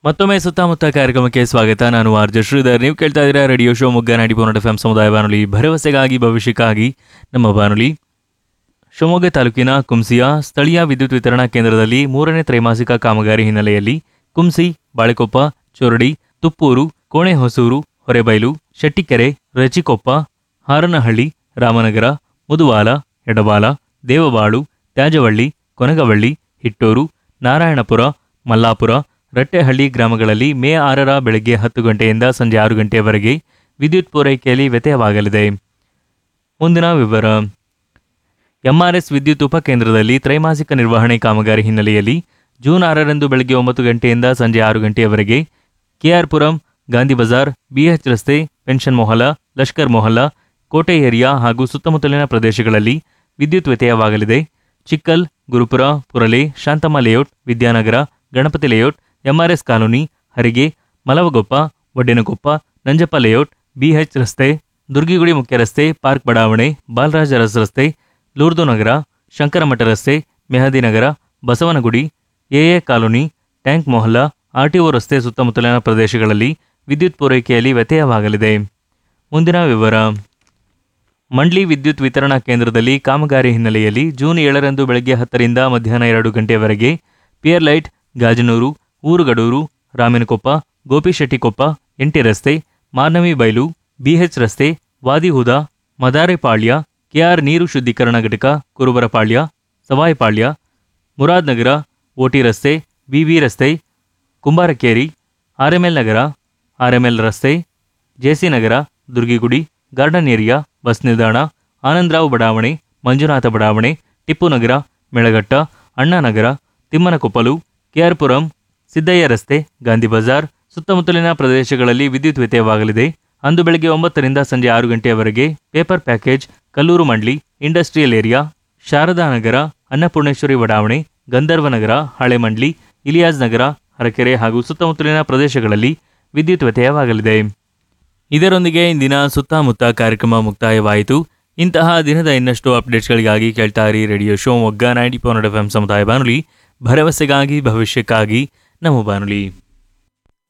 ಮತ್ತೊಮ್ಮೆ ಸುತ್ತಮುತ್ತ ಕಾರ್ಯಕ್ರಮಕ್ಕೆ ಸ್ವಾಗತ ನಾನು ಆರ್ಜ ಶ್ರೀಧರ್ ನೀವು ಕೇಳ್ತಾ ಇದ್ದೀರಾ ರೇಡಿಯೋ ಶೋ ಮುಗ್ಗ ನಾಡಿ ಪೋನಟ್ ಎಫ್ ಸಮುದಾಯ ಬಾನುಲಿ ಭರವಸೆಗಾಗಿ ಭವಿಷ್ಯಕ್ಕಾಗಿ ನಮ್ಮ ಬಾನುಲಿ ಶಿವಮೊಗ್ಗ ತಾಲೂಕಿನ ಕುಂಸಿಯ ಸ್ಥಳೀಯ ವಿದ್ಯುತ್ ವಿತರಣಾ ಕೇಂದ್ರದಲ್ಲಿ ಮೂರನೇ ತ್ರೈಮಾಸಿಕ ಕಾಮಗಾರಿ ಹಿನ್ನೆಲೆಯಲ್ಲಿ ಕುಂಸಿ ಬಾಳೆಕೊಪ್ಪ ಚೊರಡಿ ತುಪ್ಪೂರು ಕೋಣೆಹೊಸೂರು ಹೊರೆಬೈಲು ಶೆಟ್ಟಿಕೆರೆ ರಚಿಕೊಪ್ಪ ಹಾರನಹಳ್ಳಿ ರಾಮನಗರ ಮುದುವಾಲ ಎಡಬಾಲ ದೇವಬಾಳು ತ್ಯಾಜವಳ್ಳಿ ಕೊನಗವಳ್ಳಿ ಹಿಟ್ಟೂರು ನಾರಾಯಣಪುರ ಮಲ್ಲಾಪುರ ರಟ್ಟೆಹಳ್ಳಿ ಗ್ರಾಮಗಳಲ್ಲಿ ಮೇ ಆರರ ಬೆಳಗ್ಗೆ ಹತ್ತು ಗಂಟೆಯಿಂದ ಸಂಜೆ ಆರು ಗಂಟೆಯವರೆಗೆ ವಿದ್ಯುತ್ ಪೂರೈಕೆಯಲ್ಲಿ ವ್ಯತ್ಯಯವಾಗಲಿದೆ ಮುಂದಿನ ವಿವರ ಎಂಆರ್ಎಸ್ ವಿದ್ಯುತ್ ಉಪಕೇಂದ್ರದಲ್ಲಿ ತ್ರೈಮಾಸಿಕ ನಿರ್ವಹಣೆ ಕಾಮಗಾರಿ ಹಿನ್ನೆಲೆಯಲ್ಲಿ ಜೂನ್ ಆರರಂದು ಬೆಳಗ್ಗೆ ಒಂಬತ್ತು ಗಂಟೆಯಿಂದ ಸಂಜೆ ಆರು ಗಂಟೆಯವರೆಗೆ ಕೆಆರ್ಪುರಂ ಗಾಂಧಿ ಬಜಾರ್ ಬಿಎಚ್ ರಸ್ತೆ ಪೆನ್ಷನ್ ಮೊಹಲ್ಲಾ ಲಷ್ಕರ್ ಮೊಹಲ್ಲಾ ಕೋಟೆ ಏರಿಯಾ ಹಾಗೂ ಸುತ್ತಮುತ್ತಲಿನ ಪ್ರದೇಶಗಳಲ್ಲಿ ವಿದ್ಯುತ್ ವ್ಯತ್ಯಯವಾಗಲಿದೆ Chikkal Gurupura Purale Shanthamma layout Vidyanagara Ganapathi layout MRS colony Harige Malavagoppa Oddenakoppa Nanjappa layout BH ರಸ್ತೆ ದುರ್ಗಿಗುಡಿ ಮುಖ್ಯ ರಸ್ತೆ ಪಾರ್ಕ್ ಬಡಾವಣೆ ಬಾಲರಾಜ ಅರಸ್ ರಸ್ತೆ ಲೂರ್ದು ನಗರ ಶಂಕರಮಠ ರಸ್ತೆ Mehdi Nagara Basavanagudi AA colony tank Mohalla RTO ರಸ್ತೆ ಸುತ್ತಮುತ್ತಲಿನ ಪ್ರದೇಶಗಳಲ್ಲಿ ವಿದ್ಯುತ್ ಪೂರೈಕೆಯಲ್ಲಿ ವ್ಯತ್ಯಯವಾಗಲಿದೆ ಮುಂದಿನ ವಿವರ ಮಂಡ್ಲಿ ವಿದ್ಯುತ್ ವಿತರಣಾ ಕೇಂದ್ರದಲ್ಲಿ ಕಾಮಗಾರಿ ಹಿನ್ನೆಲೆಯಲ್ಲಿ ಜೂನ್ ಏಳರಂದು ಬೆಳಗ್ಗೆ ಹತ್ತರಿಂದ ಮಧ್ಯಾಹ್ನ ಎರಡು ಗಂಟೆಯವರೆಗೆ ಪಿಯರ್ ಲೈಟ್ ಗಾಜನೂರು ಊರುಗಡೂರು ರಾಮನಕೊಪ್ಪ ಗೋಪಿಶೆಟ್ಟಿಕೊಪ್ಪ ಎಂಟಿ ರಸ್ತೆ ಮಾರ್ನವಿ ಬೈಲು ಬಿಎಚ್ ರಸ್ತೆ ವಾದಿಹುದ ಮದಾರೆಪಾಳ್ಯ ಕೆಆರ್ ನೀರು ಶುದ್ಧೀಕರಣ ಘಟಕ ಕುರುಬರಪಾಳ್ಯ ಸವಾಯಿಪಾಳ್ಯ ಮುರಾದ್ ನಗರ ಓಟಿ ರಸ್ತೆ ಬಿವಿ ರಸ್ತೆ ಕುಂಬಾರಕೇರಿ ಆರ್ಎಂಎಲ್ ನಗರ ಆರ್ಎಂಎಲ್ ರಸ್ತೆ JC Nagara Durgigudi garden area bus ನಿಲ್ದಾಣ ಆನಂದರಾವ್ ಬಡಾವಣೆ ಮಂಜುನಾಥ ಬಡಾವಣೆ ಟಿಪ್ಪು ನಗರ ಮೆಳಘಟ್ಟ ಅಣ್ಣಾನಗರ ತಿಮ್ಮನಕೊಪ್ಪಲು ಕೆಆರ್ಪುರಂ ಸಿದ್ದಯ್ಯ ರಸ್ತೆ ಗಾಂಧಿ ಬಜಾರ್ ಸುತ್ತಮುತ್ತಲಿನ ಪ್ರದೇಶಗಳಲ್ಲಿ ವಿದ್ಯುತ್ ವ್ಯತ್ಯಯವಾಗಲಿದೆ ಅಂದು ಬೆಳಗ್ಗೆ ಒಂಬತ್ತರಿಂದ ಸಂಜೆ ಆರು ಗಂಟೆಯವರೆಗೆ paper package Kallur Mandli industrial area Sharada Nagara Annapurneshwari ಬಡಾವಣೆ ಗಂಧರ್ವ ನಗರ ಹಳೆ ಮಂಡ್ಲಿ ಇಲಿಯಾಸ್ ನಗರ ಹರಕೆರೆ ಹಾಗೂ ಸುತ್ತಮುತ್ತಲಿನ ಪ್ರದೇಶಗಳಲ್ಲಿ ವಿದ್ಯುತ್ ವ್ಯತ್ಯಯವಾಗಲಿದೆ ಇದರೊಂದಿಗೆ ಇಂದಿನ ಸುತ್ತಮುತ್ತ ಕಾರ್ಯಕ್ರಮ ಮುಕ್ತಾಯವಾಯಿತು ಇಂತಹ ದಿನದ ಇನ್ನಷ್ಟು ಅಪ್ಡೇಟ್ಸ್ಗಳಿಗಾಗಿ ಕೇಳ್ತಾ ಇರಿ radio Shivamogga ninety point F M ಸಮುದಾಯ ಬಾನುಲಿ ಭರವಸೆಗಾಗಿ ಭವಿಷ್ಯಕ್ಕಾಗಿ ನಮ್ಮ ಬಾನುಲಿ